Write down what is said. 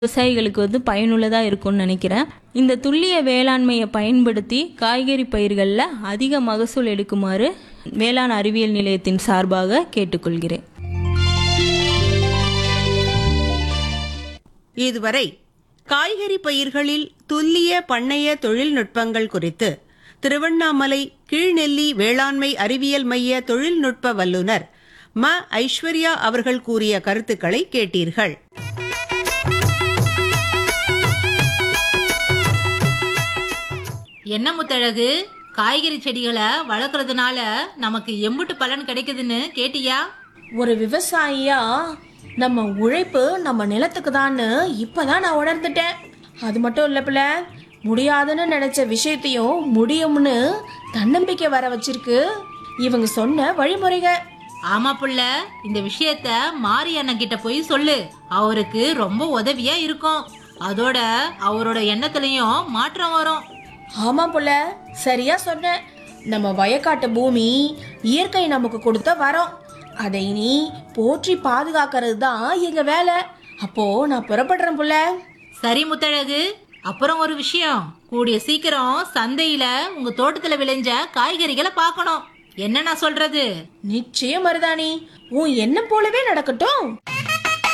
விவசாயிகளுக்கு வந்து பயனுள்ளதாக இருக்கும்னு நினைக்கிறேன் இந்த துல்லிய வேளாண்மையை பயன்படுத்தி காய்கறி பயிர்களில் அதிக மகசூல் எடுக்குமாறு வேளாண் அறிவியல் நிலையத்தின் சார்பாக கேட்டுக்கொள்கிறேன் இதுவரை காய்கறி பயிர்களில் துல்லிய பண்ணைய தொழில்நுட்பங்கள் குறித்து திருவண்ணாமலை கீழ்நெல்லி வேளாண்மை அறிவியல் மைய தொழில்நுட்ப வல்லுநர் ம ஐஸ்வர்யா அவர்கள் கூறிய கருத்துக்களை கேட்டீர்கள் என்ன முத்தழகு காய்கறி செடிகளை வளர்க்கறதுனால நமக்கு எம்புட்டு பலன் கிடைக்குதுன்னு கேட்டியா ஒரு விவசாயியா நம்ம உழைப்பு நம்ம நிலத்துக்கு தான்னு இப்பதான் நான் உணர்ந்துட்டேன் அது மட்டும் இல்ல பிள்ளை முடியாதுன்னு நினைச்ச விஷயத்தையும் முடியும்னு தன்னம்பிக்கை வர வச்சிருக்கு இவங்க சொன்ன வழிமுறைக ஆமா புள்ள இந்த விஷயத்த மாரி அண்ணன் கிட்ட போய் சொல்லு அவருக்கு ரொம்ப உதவியா இருக்கும் அதோட அவரோட எண்ணத்துலயும் மாற்றம் வரும் ஆமா புள்ள சரியா சொன்ன நம்ம வயக்காட்டு பூமி இயற்கை நமக்கு கொடுத்த வரம் அதை நீ போற்றி பாதுகாக்கிறது தான் எங்க வேலை அப்போ நான் புறப்படுறேன் புள்ள சரி முத்தழகு அப்புறம் ஒரு விஷயம் கூடிய சீக்கிரம் சந்தையில உங்க தோட்டத்துல விளைஞ்ச காய்கறிகளை பார்க்கணும் என்ன நான் சொல்றது நிச்சயம் மருதாணி உன் எண்ணம் போலவே நடக்கட்டும்